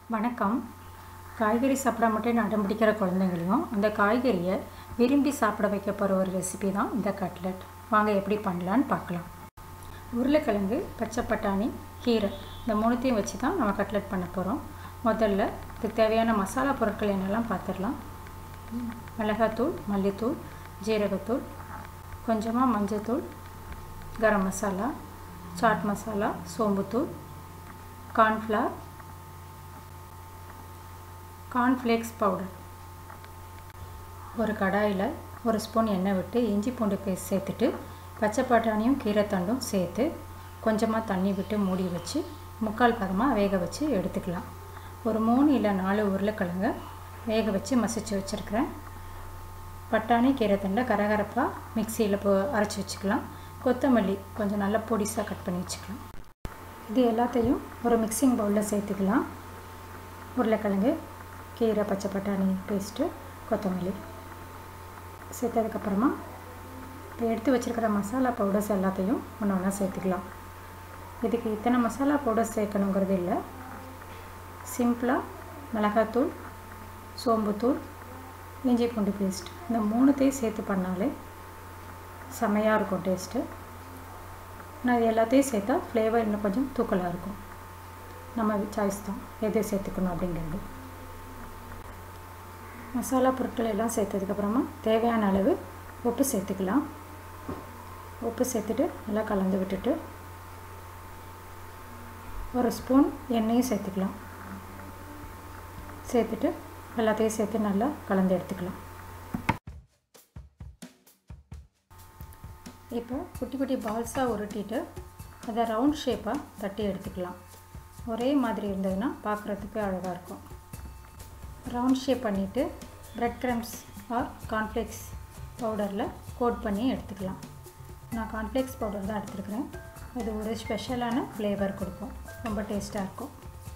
வணக்கம் காய்கறி சாப்பிட மட்டும் அடம் பிடிக்கிற குழந்தைங்களையும் அந்த காய்கறியை விரும்பி சாப்பிட வைக்க போகிற ஒரு ரெசிபி தான் இந்த கட்லெட் வாங்க எப்படி பண்ணலான்னு பார்க்கலாம் உருளைக்கிழங்கு பச்சை பட்டாணி கீரை இந்த மூணுத்தையும் வச்சு தான் நம்ம கட்லெட் பண்ண போகிறோம் முதல்ல இதுக்கு தேவையான மசாலா பொருட்கள் என்னெல்லாம் பார்த்துடலாம் மிளகாத்தூள் மல்லித்தூள் ஜீரகத்தூள் கொஞ்சமாக மஞ்சத்தூள் கரம் மசாலா சாட் மசாலா சோம்புத்தூள் கார்ன்ஃப்ளவர் கார்ன்ஃப்ளேக்ஸ் பவுடர் ஒரு கடாயில் ஒரு ஸ்பூன் எண்ணெய் விட்டு இஞ்சி பூண்டு பேஸ்ட் சேர்த்துட்டு பச்சை பட்டாணியும் கீரைத்தண்டும் சேர்த்து கொஞ்சமாக தண்ணி விட்டு மூடி வச்சு முக்கால் பதமாக வேக வச்சு எடுத்துக்கலாம் ஒரு மூணு இல்லை நாலு உருளைக்கிழங்க வேக வச்சு மசிச்சு வச்சுருக்கிறேன் பட்டாணி கீரைத்தண்டை கரகரப்பாக மிக்சியில் போ அரைச்சி வச்சுக்கலாம் கொத்தமல்லி கொஞ்சம் நல்லா பொடிசாக கட் பண்ணி வச்சுக்கலாம் இது எல்லாத்தையும் ஒரு மிக்சிங் பவுலில் சேர்த்துக்கலாம் உருளைக்கிழங்கு கீரை பச்சை பட்டாணி பேஸ்ட்டு கொத்தமல்லி சேர்த்ததுக்கப்புறமா இப்போ எடுத்து வச்சுருக்கிற மசாலா பவுடர்ஸ் எல்லாத்தையும் ஒன்று ஒன்றா சேர்த்துக்கலாம் இதுக்கு இத்தனை மசாலா பவுடர்ஸ் சேர்க்கணுங்கிறது இல்லை சிம்பிளாக மிளகாத்தூள் சோம்புத்தூள் இஞ்சி பூண்டு பேஸ்ட் இந்த மூணுத்தையும் சேர்த்து பண்ணாலே செமையாக இருக்கும் டேஸ்ட்டு நான் இது எல்லாத்தையும் சேர்த்தா ஃப்ளேவர் இன்னும் கொஞ்சம் தூக்கலாக இருக்கும் நம்ம சாய்ஸ் தான் எது சேர்த்துக்கணும் அப்படிங்கிறது மசாலா பொருட்கள் எல்லாம் சேர்த்ததுக்கப்புறமா தேவையான அளவு உப்பு சேர்த்துக்கலாம் உப்பு சேர்த்துட்டு நல்லா கலந்து விட்டுட்டு ஒரு ஸ்பூன் எண்ணெயும் சேர்த்துக்கலாம் சேர்த்துட்டு எல்லாத்தையும் சேர்த்து நல்லா கலந்து எடுத்துக்கலாம் இப்போ குட்டி குட்டி பால்ஸாக உருட்டிட்டு அதை ரவுண்ட் ஷேப்பாக தட்டி எடுத்துக்கலாம் ஒரே மாதிரி இருந்ததுன்னா பார்க்குறதுக்கு அழகாக இருக்கும் ரவுண்ட் ஷேப் பண்ணிவிட்டு ப்ரெட் க்ரம்ஸ் ஆர் கார்ன்ஃப்ளேக்ஸ் பவுடரில் கோட் பண்ணி எடுத்துக்கலாம் நான் கார்ன்ஃப்ளேக்ஸ் பவுடர் தான் எடுத்துருக்கிறேன் அது ஒரு ஸ்பெஷலான ஃப்ளேவர் கொடுக்கும் ரொம்ப டேஸ்ட்டாக இருக்கும்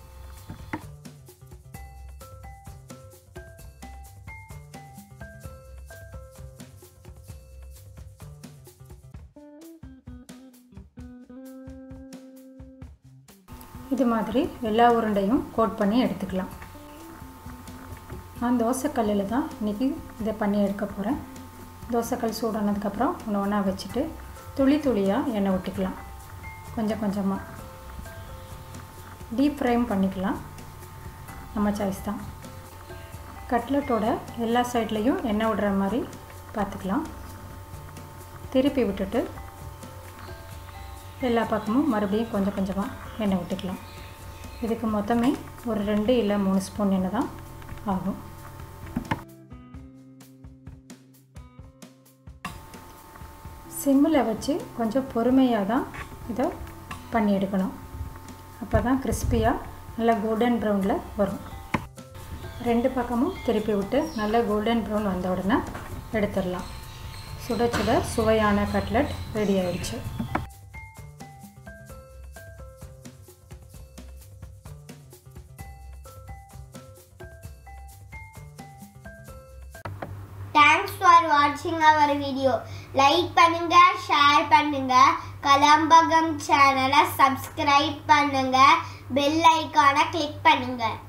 இது மாதிரி எல்லா உருண்டையும் கோட் பண்ணி எடுத்துக்கலாம் நான் தோசைக்கல்லில் தான் இன்றைக்கி இதை பண்ணி எடுக்க போகிறேன் தோசைக்கல் சூடானதுக்கப்புறம் ஒன்று ஒன்றா வச்சுட்டு துளி துளியாக எண்ணெய் விட்டுக்கலாம் கொஞ்சம் கொஞ்சமாக டீப் ஃப்ரைம் பண்ணிக்கலாம் நம்ம சாய்ஸ் தான் கட்லெட்டோட எல்லா சைட்லேயும் எண்ணெய் விடுற மாதிரி பார்த்துக்கலாம் திருப்பி விட்டுட்டு எல்லா பக்கமும் மறுபடியும் கொஞ்சம் கொஞ்சமாக எண்ணெய் விட்டுக்கலாம் இதுக்கு மொத்தமே ஒரு ரெண்டு இல்லை மூணு ஸ்பூன் எண்ணெய் தான் ஆகும் சிம்மில் வச்சு கொஞ்சம் பொறுமையாக தான் இதை பண்ணி எடுக்கணும் அப்போ தான் கிறிஸ்பியாக நல்லா கோல்டன் ப்ரௌனில் வரும் ரெண்டு பக்கமும் திருப்பி விட்டு நல்லா கோல்டன் ப்ரௌன் வந்த உடனே எடுத்துடலாம் சுட சுட சுவையான கட்லெட் ரெடி ஆயிடுச்சு தேங்க்ஸ் ஃபார் வாட்சிங் அவர் வீடியோ லைக் பண்ணுங்க ஷேர் பண்ணுங்க கலம்பகம் சேனலை சப்ஸ்கிரைப் பண்ணுங்க பெல் ஐக்கானை கிளிக் பண்ணுங்க